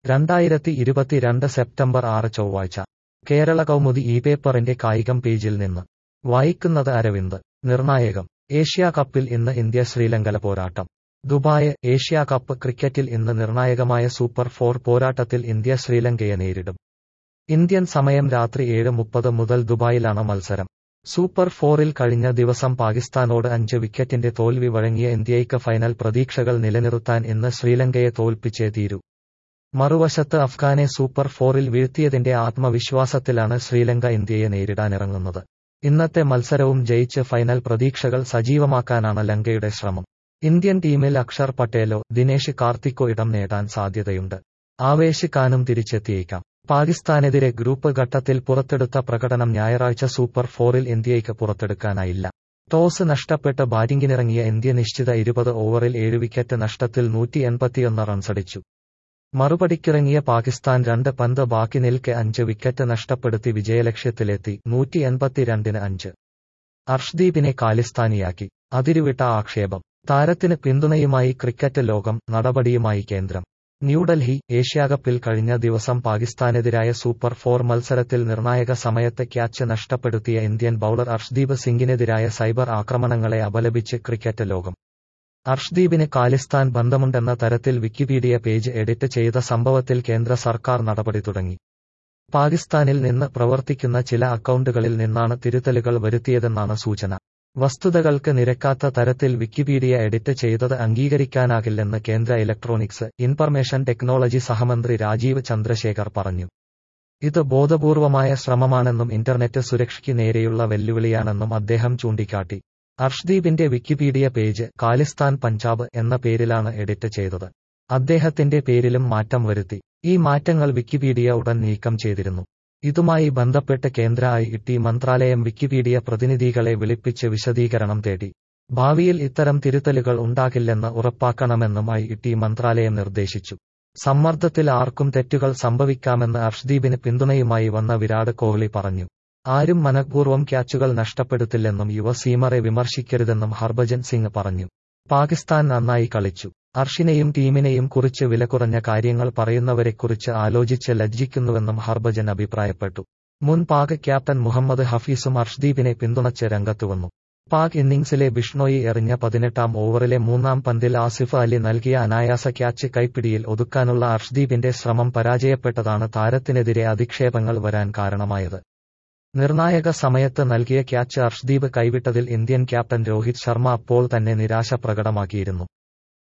രണ്ടായിരത്തി ഇരുപത്തിരണ്ട് സെപ്റ്റംബർ ആറ് ചൊവ്വാഴ്ച കേരള കൗമുദി ഈ പേപ്പറിന്റെ കായികം പേജിൽ നിന്ന് വായിക്കുന്നത് അരവിന്ദ് നിർണായകം ഏഷ്യാ കപ്പിൽ ഇന്ന് ഇന്ത്യ ശ്രീലങ്കല പോരാട്ടം ദുബായ് ഏഷ്യാ കപ്പ് ക്രിക്കറ്റിൽ ഇന്ന് നിർണായകമായ സൂപ്പർ ഫോർ പോരാട്ടത്തിൽ ഇന്ത്യ ശ്രീലങ്കയെ നേരിടും ഇന്ത്യൻ സമയം രാത്രി ഏഴ് മുപ്പത് മുതൽ ദുബായിലാണ് മത്സരം സൂപ്പർ ഫോറിൽ കഴിഞ്ഞ ദിവസം പാകിസ്ഥാനോട് അഞ്ച് വിക്കറ്റിന്റെ തോൽവി വഴങ്ങിയ ഇന്ത്യയ്ക്ക് ഫൈനൽ പ്രതീക്ഷകൾ നിലനിർത്താൻ ഇന്ന് ശ്രീലങ്കയെ തോൽപ്പിച്ചേ തീരൂ മറുവശത്ത് അഫ്ഗാനെ സൂപ്പർ ഫോറിൽ വീഴ്ത്തിയതിന്റെ ആത്മവിശ്വാസത്തിലാണ് ശ്രീലങ്ക ഇന്ത്യയെ നേരിടാനിറങ്ങുന്നത് ഇന്നത്തെ മത്സരവും ജയിച്ച് ഫൈനൽ പ്രതീക്ഷകൾ സജീവമാക്കാനാണ് ലങ്കയുടെ ശ്രമം ഇന്ത്യൻ ടീമിൽ അക്ഷർ പട്ടേലോ ദിനേശ് കാർത്തിക്കോ ഇടം നേടാൻ സാധ്യതയുണ്ട് ആവേശ് ഖാനും തിരിച്ചെത്തിയേക്കാം പാകിസ്ഥാനെതിരെ ഗ്രൂപ്പ് ഘട്ടത്തിൽ പുറത്തെടുത്ത പ്രകടനം ഞായറാഴ്ച സൂപ്പർ ഫോറിൽ ഇന്ത്യയ്ക്ക് പുറത്തെടുക്കാനായില്ല ടോസ് നഷ്ടപ്പെട്ട് ബാറ്റിംഗിനിറങ്ങിയ ഇന്ത്യ നിശ്ചിത ഇരുപത് ഓവറിൽ ഏഴ് വിക്കറ്റ് നഷ്ടത്തിൽ നൂറ്റി എൺപത്തിയൊന്ന് റൺസടിച്ചു മറുപടിക്കിറങ്ങിയ പാകിസ്ഥാൻ രണ്ട് പന്ത് ബാക്കി നിൽക്കെ അഞ്ച് വിക്കറ്റ് നഷ്ടപ്പെടുത്തി വിജയലക്ഷ്യത്തിലെത്തി നൂറ്റി എൺപത്തിരണ്ടിന് അഞ്ച് അർഷ്ദീപിനെ കാലിസ്ഥാനിയാക്കി അതിരുവിട്ട ആക്ഷേപം താരത്തിന് പിന്തുണയുമായി ക്രിക്കറ്റ് ലോകം നടപടിയുമായി കേന്ദ്രം ന്യൂഡൽഹി ഏഷ്യാകപ്പിൽ കഴിഞ്ഞ ദിവസം പാകിസ്ഥാനെതിരായ സൂപ്പർ ഫോർ മത്സരത്തിൽ നിർണായക സമയത്ത് ക്യാച്ച് നഷ്ടപ്പെടുത്തിയ ഇന്ത്യൻ ബൌളർ അർഷ്ദീപ് സിംഗിനെതിരായ സൈബർ ആക്രമണങ്ങളെ അപലപിച്ച് ക്രിക്കറ്റ് ലോകം അർഷ്ദീപിന് കാലിസ്ഥാൻ ബന്ധമുണ്ടെന്ന തരത്തിൽ വിക്കിപീഡിയ പേജ് എഡിറ്റ് ചെയ്ത സംഭവത്തിൽ കേന്ദ്ര സർക്കാർ നടപടി തുടങ്ങി പാകിസ്ഥാനിൽ നിന്ന് പ്രവർത്തിക്കുന്ന ചില അക്കൗണ്ടുകളിൽ നിന്നാണ് തിരുത്തലുകൾ വരുത്തിയതെന്നാണ് സൂചന വസ്തുതകൾക്ക് നിരക്കാത്ത തരത്തിൽ വിക്കിപീഡിയ എഡിറ്റ് ചെയ്തത് അംഗീകരിക്കാനാകില്ലെന്ന് കേന്ദ്ര ഇലക്ട്രോണിക്സ് ഇൻഫർമേഷൻ ടെക്നോളജി സഹമന്ത്രി രാജീവ് ചന്ദ്രശേഖർ പറഞ്ഞു ഇത് ബോധപൂർവമായ ശ്രമമാണെന്നും ഇന്റർനെറ്റ് സുരക്ഷയ്ക്ക് നേരെയുള്ള വെല്ലുവിളിയാണെന്നും അദ്ദേഹം ചൂണ്ടിക്കാട്ടി അർഷ്ദീപിന്റെ വിക്കിപീഡിയ പേജ് കാലിസ്ഥാൻ പഞ്ചാബ് എന്ന പേരിലാണ് എഡിറ്റ് ചെയ്തത് അദ്ദേഹത്തിന്റെ പേരിലും മാറ്റം വരുത്തി ഈ മാറ്റങ്ങൾ വിക്കിപീഡിയ ഉടൻ നീക്കം ചെയ്തിരുന്നു ഇതുമായി ബന്ധപ്പെട്ട് കേന്ദ്ര ഐ ടി മന്ത്രാലയം വിക്കിപീഡിയ പ്രതിനിധികളെ വിളിപ്പിച്ച് വിശദീകരണം തേടി ഭാവിയിൽ ഇത്തരം തിരുത്തലുകൾ ഉണ്ടാകില്ലെന്ന് ഉറപ്പാക്കണമെന്നും ഐ ടി മന്ത്രാലയം നിർദ്ദേശിച്ചു സമ്മർദ്ദത്തിൽ ആർക്കും തെറ്റുകൾ സംഭവിക്കാമെന്ന് അർഷ്ദീപിന് പിന്തുണയുമായി വന്ന വിരാട് കോഹ്ലി പറഞ്ഞു ആരും മനഃപൂർവ്വം ക്യാച്ചുകൾ നഷ്ടപ്പെടുത്തില്ലെന്നും യുവ സീമറെ വിമർശിക്കരുതെന്നും ഹർഭജൻ സിംഗ് പറഞ്ഞു പാകിസ്ഥാൻ നന്നായി കളിച്ചു അർഷിനെയും ടീമിനെയും കുറിച്ച് വിലകുറഞ്ഞ കാര്യങ്ങൾ പറയുന്നവരെക്കുറിച്ച് ആലോചിച്ച് ലജ്ജിക്കുന്നുവെന്നും ഹർഭജൻ അഭിപ്രായപ്പെട്ടു മുൻ പാക് ക്യാപ്റ്റൻ മുഹമ്മദ് ഹഫീസും അർഷ്ദീപിനെ പിന്തുണച്ച് രംഗത്തുവന്നു പാക് ഇന്നിംഗ്സിലെ ബിഷ്ണോയി എറിഞ്ഞ പതിനെട്ടാം ഓവറിലെ മൂന്നാം പന്തിൽ ആസിഫ് അലി നൽകിയ അനായാസ ക്യാച്ച് കൈപ്പിടിയിൽ ഒതുക്കാനുള്ള അർഷ്ദീപിന്റെ ശ്രമം പരാജയപ്പെട്ടതാണ് താരത്തിനെതിരെ അധിക്ഷേപങ്ങൾ വരാൻ കാരണമായത് നിർണായക സമയത്ത് നൽകിയ ക്യാച്ച് അർഷ്ദീപ് കൈവിട്ടതിൽ ഇന്ത്യൻ ക്യാപ്റ്റൻ രോഹിത് ശർമ്മ അപ്പോൾ തന്നെ നിരാശ പ്രകടമാക്കിയിരുന്നു